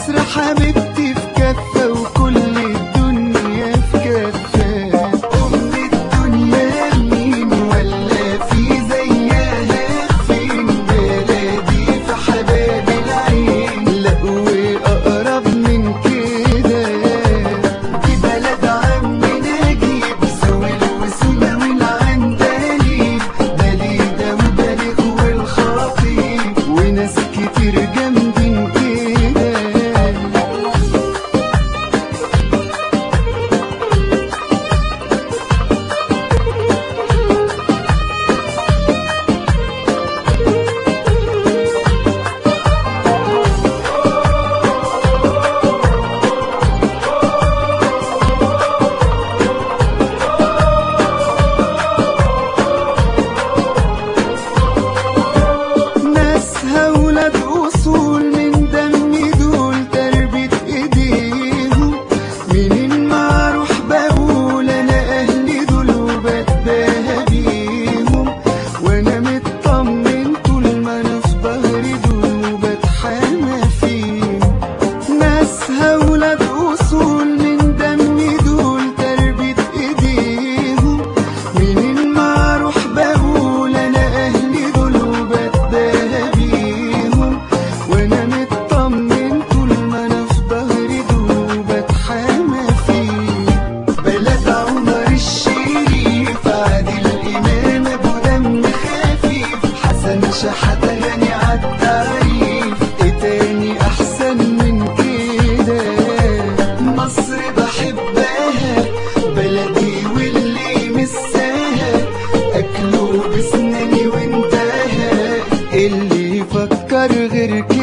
مصر حبيبتي في كفة وكل الدنيا في كفة أم الدنيا مين ولا في زيها فين بلدي في حباب العين لا وأقرب من كده دي بلد عم نجيب سويل وسولا والعندليب بليدة وبليغ والخطيب وناس كتير جامدين كده ناسها ولاد اصول من دم دول تربية ايديهم منين ما اروح بقول انا اهلي دول وبتباهى بيهم وانا مطمن طول ما انا في ظهري دول وبتحامى فيهم ناسها ولاد اصول من دم دول تربية ايديهم منين ما اروح بقول انا اهلي دول وبتباهى بيهم وانا مطمن طول ما انا في ظهري دول وبتحامى فيهم بلد عمر الشريف عادل امام ابو دم خفيف حسن شحاتة غني عالتعريف ايه تاني احسن من كده مصر بحبها بلدي واللي مساها اكله بسناني وانتهى اللي يفكر غير كده